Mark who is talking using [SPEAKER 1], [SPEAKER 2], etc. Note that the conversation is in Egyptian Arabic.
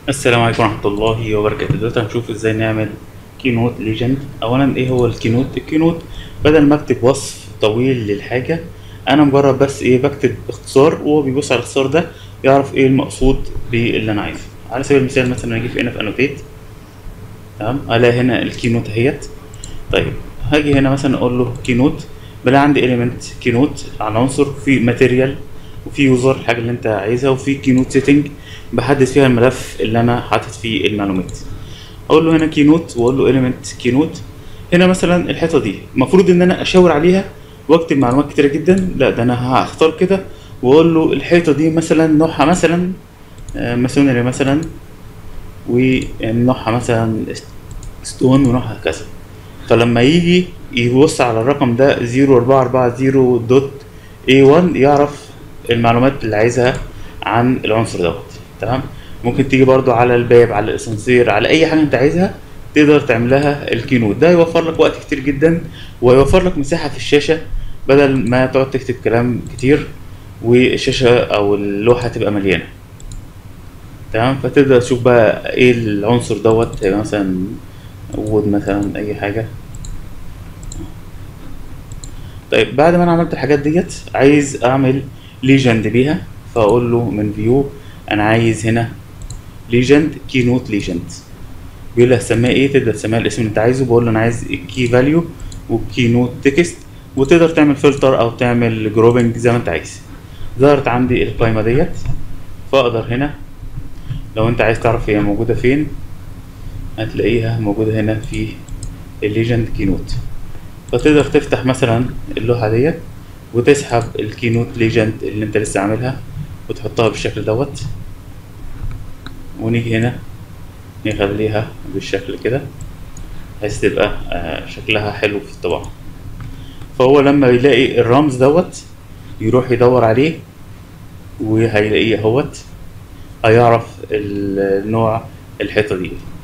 [SPEAKER 1] السلام عليكم ورحمة الله وبركاته دلوقتي هنشوف ازاي نعمل كينوت ليجند اولا ايه هو الكينوت الكينوت بدل ما اكتب وصف طويل للحاجة انا مجرد بس ايه بكتب اختصار وهو بيبص على الاختصار ده يعرف ايه المقصود باللي انا عايزه على سبيل المثال مثلا اجي في هنا في انوتيت تمام الاقي هنا الكينوت اهيت طيب هاجي هنا مثلا اقول له كينوت بلاقي عندي اليمنت كينوت على عنصر في ماتيريال وفي يوزر الحاجه اللي انت عايزها وفي كينوت سيتنج بحدد فيها الملف اللي انا حاطط فيه المعلومات اقول له هنا كينوت واقول له اليمنت كينوت هنا مثلا الحته دي المفروض ان انا اشاور عليها واكتب معلومات كتيره جدا لا ده انا هختار كده واقول له الحيطه دي مثلا نوعها مثلا آه، ماسونري مثلا ونوعها مثلا ستون ونوعها كذا فلما يجي يبص على الرقم ده 0440 دوت A1 يعرف المعلومات اللي عايزها عن العنصر دوت تمام ممكن تيجي برضو على الباب على الاسانسير على اي حاجه انت عايزها تقدر تعملها الكينوت ده يوفر لك وقت كتير جدا ويوفر لك مساحه في الشاشه بدل ما تقعد تكتب كلام كتير والشاشه او اللوحه تبقى مليانه تمام فتبدا تشوف بقى ايه العنصر دوت هيبقى مثلا وود مثلا اي حاجه طيب بعد ما انا عملت الحاجات ديت عايز اعمل ليجند بيها فاقول له من فيو انا عايز هنا ليجند كينوت ليجند بيقول لي هسميها ايه تقدر تسميها الاسم اللي انت عايزه بقول له انا عايز الكي فاليو والكينوت تكست وتقدر تعمل فلتر او تعمل جروبنج زي ما انت عايز ظهرت عندي القائمه ديت فاقدر هنا لو انت عايز تعرف هي موجوده فين هتلاقيها موجوده هنا في الليجند كينوت فتقدر تفتح مثلا اللوحه ديت وتسحب الكينوت ليجند اللي انت لسه عاملها وتحطها بالشكل دوت ونيجي هنا نخليها بالشكل كده بحيث تبقى آه، شكلها حلو في الطباعة فهو لما يلاقي الرمز دوت يروح يدور عليه وهيلاقيه اهوت هيعرف النوع الحيطة دي